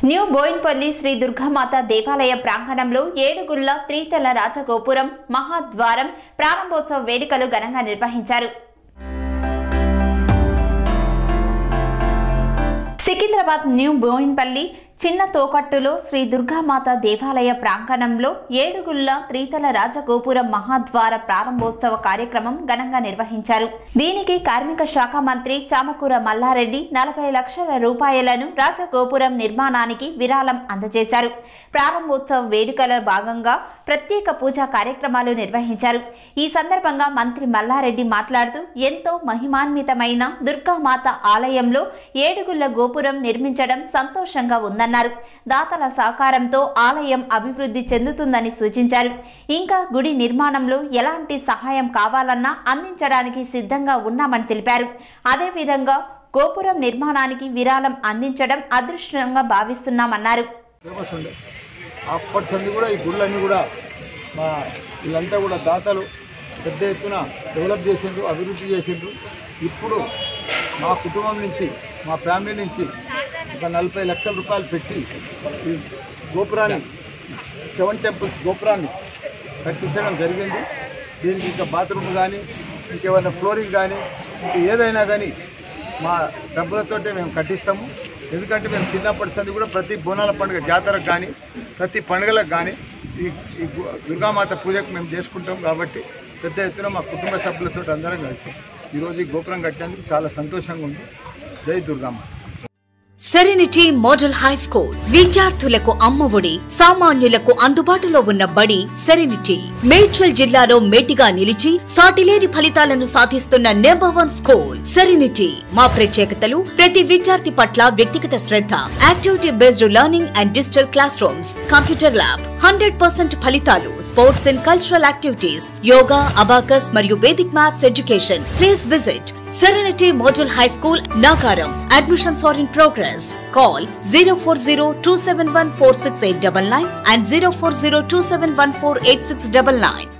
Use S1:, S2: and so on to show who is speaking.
S1: New Boinpally Shri Durgamata దేవాలయ ప్రాంగణంలో ఏడుగుళ్ల త్రితల రాజగోపురం మహాద్వారం ప్రారంభోత్సవ వేడుకలు ఘనంగా నిర్వహించారు సికింద్రాబాద్ న్యూ బోయిన్పల్లి చిన్న తోకట్టులో శ్రీ దుర్గామాత దేవాలయ ప్రాంగణంలో ఏడుగుళ్ల త్రితల రాజగోపురం మహాద్వార ప్రారంభోత్సవ కార్యక్రమం ఘనంగా నిర్వహించారు దీనికి కార్మిక శాఖ మంత్రి చామకూర మల్లారెడ్డి నలభై లక్షల రూపాయలను రాజగోపురం నిర్మాణానికి విరాళం అందజేశారు ప్రారంభోత్సవ వేడుకల భాగంగా ప్రత్యేక పూజా కార్యక్రమాలు నిర్వహించారు ఈ సందర్భంగా మంత్రి మల్లారెడ్డి మాట్లాడుతూ ఎంతో మహిమాన్వితమైన దుర్గామాత ఆలయంలో ఏడుగుళ్ల గోపురం నిర్మించడం సంతోషంగా ఉందన్నారు దాతల సహకారంతో ఆలయం అభివృద్ధి చెందుతుందని సూచించారు ఇంకా గుడి నిర్మాణంలో ఎలాంటి సహాయం కావాలన్నా అందించడానికి సిద్ధంగా ఉన్నామని తెలిపారు అదేవిధంగా గోపురం నిర్మాణానికి విరాళం అందించడం అదృష్టంగా భావిస్తున్నామన్నారు
S2: ఫేమస్ ఉండే అప్పటి సంది కూడా ఈ గుళ్ళన్నీ కూడా మా వీళ్ళంతా కూడా దాతలు పెద్ద ఎత్తున డెవలప్ చేసిండ్రు అభివృద్ధి చేసిండ్రు ఇప్పుడు మా కుటుంబం నుంచి మా ఫ్యామిలీ నుంచి ఒక నలభై లక్షల రూపాయలు పెట్టి ఈ గోపురాన్ని సెవెన్ టెంపుల్స్ గోపురాన్ని కట్టించడం జరిగింది దీనికి ఇంకా బాత్రూమ్ కానీ ఇంకేమైనా ఫ్లోరింగ్ కానీ ఇంకా ఏదైనా కానీ మా డబ్బులతోటే మేము కట్టిస్తాము ఎందుకంటే మేము చిన్నప్పటి సంది కూడా ప్రతి బోనాల పండుగ జాతరకు కానీ ప్రతి పండుగలకు కానీ ఈ ఈ గు- దుర్గామాత పూజకు మేము చేసుకుంటాం కాబట్టి పెద్ద ఎత్తున మా కుటుంబ సభ్యులతో అందరం కలిసి ఈరోజు ఈ గోపురం కట్టినందుకు చాలా సంతోషంగా ఉంది జై దుర్గామాత
S3: సెరెనిటీ మోడల్ హై స్కూల్ విద్యార్థులకు అమ్మఒడి సామాన్యులకు అందుబాటులో ఉన్న బడి సెరెనిటీ మేడ్చల్ జిల్లాలో మేటిగా నిలిచి సాటిలేని ఫలితాలను సాధిస్తున్న నెంబర్ వన్ స్కూల్ సెరెనిటీ మా ప్రత్యేకతలు ప్రతి విద్యార్థి పట్ల వ్యక్తిగత శ్రద్ధ activity based learning and digital classrooms computer lab hundred percent ఫలితాలు sports and cultural activities yoga abacus మరియు Vedic maths education please visit Serenity Model High School, Nagaram. Admissions are in progress. Call 040 and 040 2714869